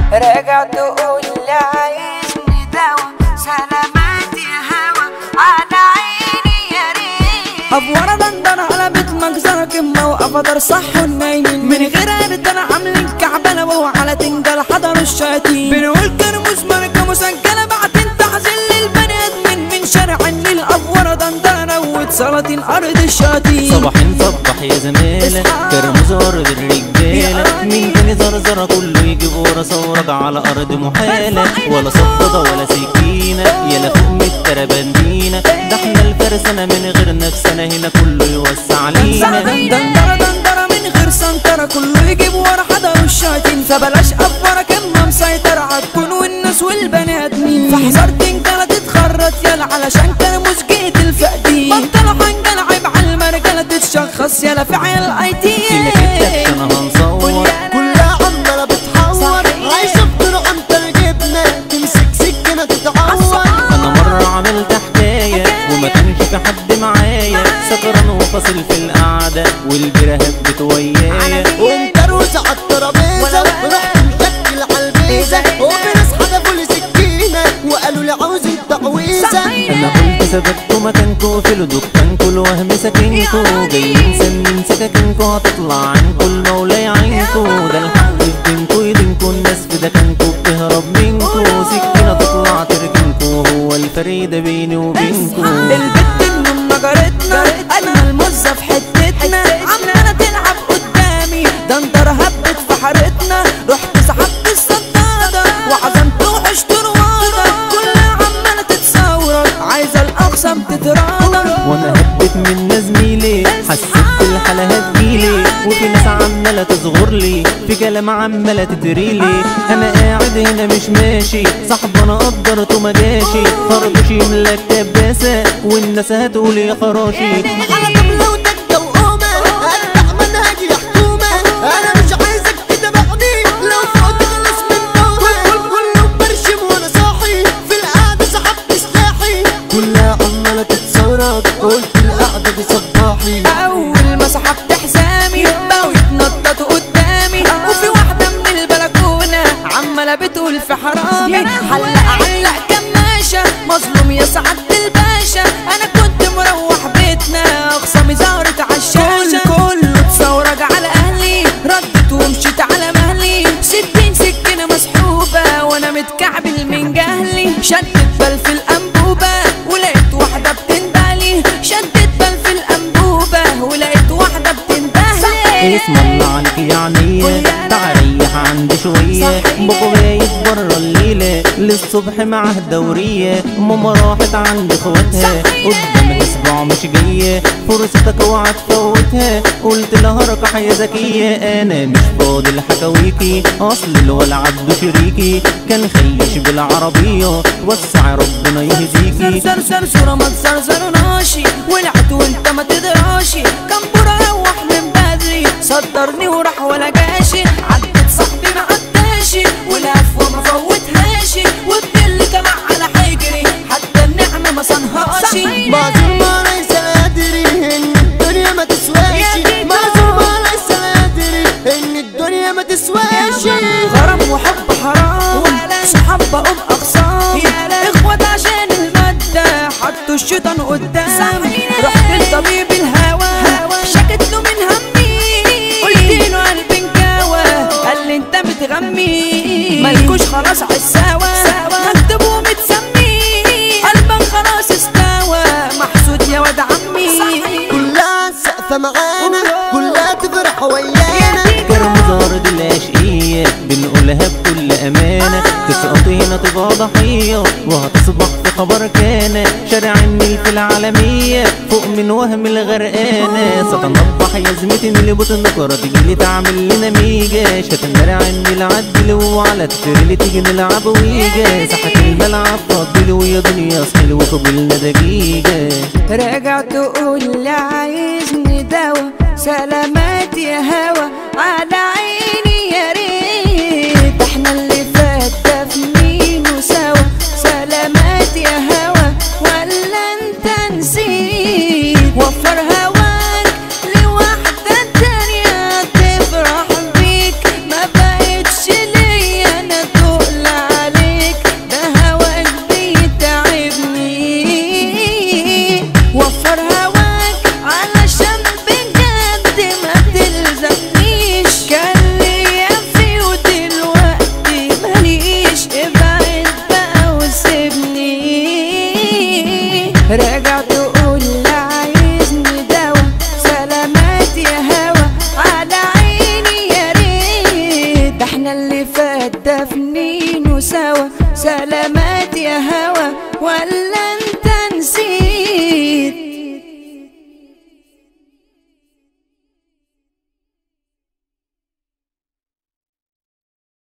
راجع تقول لي عايزني دوا سلامات يا هوا على عيني يا ريت افوره دندن على بيت مجزرة كمة وقفدر صح والنايمين من غير عرض انا عاملين كعبلة وعلى تنجل حضروا الشياطين بنقول كرموز ماركة مسجلة بعدين تحزين للبني ادمين من شارع النيل افوره دندنة واتسلطين ارض الشياطين صباحين صبح يا زمالة كرموز أرض الرجالة مين تاني زرزرة كله يجيب ورا ثورة على أرض محالة ولا صفدة ولا سكينة يلا فوق من التربندينة ده احنا الفرسانة من غير نفسنا هنا كله يوسع علينا دندرة دندرة من غير سنترة كله يجيب ورا حضروا الشياطين فبلاش افوره كمة مسيطرة هتكون والناس والبني ادمين فحذر تنجلة تتخرط يلا علشان كرموز جيت الفقدين بطلوا حنجلة عيب على المرجلة تتشخص يلا في عيال اي تي كده كده انا هنصور كلها عمالة بتحور عايشة بطرق انت جبنة تمسك سكينة تتعور انا مرة عملت حكاية وما كانش في حد معايا سكران وفاصل في القعدة والبيرة هبت ويايا وانت روس على الترابيزة رحت مشكل على البيزة وفي ناس حدفوا لي سكينة وقالوا لي عاوزين تعويذة انا قلت ثبتوا مكانكوا في دكانكوا الوهم ساكنكوا جايين سنين سكاكينكوا هتطلع عنكوا المولى يعينكوا ده الحق في دينكوا يدينكوا الناس في دكانكوا بتهرب منكوا سكينة تطلع تركنكوا هو الفريدة بيني وبينكوا البت النم جارتنا انا المزة في حتتنا عمالة تلعب قدامي دندرة هبت في حارتنا رحت سحبت الصدادة وعزمت وحشت روادة كلها عمالة تتصور عايزة الاقسم تترادى وانا هبت من زميلي حسيت بالحالة هتجيلي وفي ناس عمالة تصغر لي في كلام عمالة تتريلي انا قاعد هنا مش ماشي صاحب انا قدرته ما جاشي خربش يملك كباسة والناس هتقول يا خراشي على طبلة ودكة وقومة اتبع منهجي يا حكومة انا مش عايزك تتابعني لو فوت خلص من نومة كله برشم وانا صاحي في القعدة سحبت سلاحي كلها عمالة تتصورك قلت القعدة دي صباحي اول ما سحبت حزامي بقوا يتنططوا قدامي وفي واحده من البلكونه عماله بتقول في حرامي حلق علق كماشه مظلوم يا سعاده الباشا انا كنت مروح بيتنا اخصامي ظهرت على الشاشه كله اتفرج على اهلي ردت ومشيت على مهلي ستين سكينه مسحوبه وانا متكعبل من جهلي شدت بل في الانبوبه ولقيت واحده بتندهلي شدت بل في الانبوبه ولقيت واحده بتندهلي اسم الله عليك يا عينيا تعال ريح عندي شوية بابا غايب برا الليلة للصبح معاه دورية ماما راحت عند اخواتها قدامها اسبوع مش جاية فرصتك اوعى تفوتها قلت لها ركح يا زكية انا مش فاضي لحكاويكي اصل الولع عبده شريكي كان خيش بالعربية وسع ربنا يهديكي زر زر صورة ما تزرزرناشي ولعت وانت ما تدراشي كان برا روح من بدري صدرني وراح ولا جاشي عدت صاحبي ما عداشي والهفوة ما فوتهاشي والدل طلع على حجري حتى النعمة ما صنهاشي معذور ما ليس ادري ان الدنيا ما تسواش معذور ما ليس ادري ان الدنيا ما تسواش غرام وحب حرام صحاب بقوم اقسام اخوات عشان المادة حطوا الشيطان قدامي رحت لطبيب الهوى شكت له من همي قلت له قلبي انكوى قال لي انت متغمي مالكوش خلاص عالسوا مكتوب ومتسمي قلبك خلاص استوى محسود يا واد عمي كلها سقفة معانا كلها تفرح ويانا كرم زارد العشقية بنقولها بكل أمانة تسقط هنا تبقى ضحية وهتصبح في خبر كان شارع النيل في العالمية فوق من وهم الغرقانة ستنضح يا زميتي اللي بتنكر تجيلي تعمل لنا ميجا شتنرع النيل عدل وعلى تتريلي تيجي نلعب ويجا ساحة الملعب فضل ويا دنيا صحيل وقبلنا دقيقة راجع تقول لي عايزني دوا سلامات يا هوا على عيني يا ريت احنا اللي فات ده في مين وسوا سلامات يا هوا ولا انت نسيت وفر هواك لواحدة تانية تفرح بيك ما بقتش ليا انا راجع تقول لا عايزني دوا سلامات يا هوا على عيني يا ريت ده احنا اللي فات دفنينه سوا سلامات يا هوا ولا انت نسيت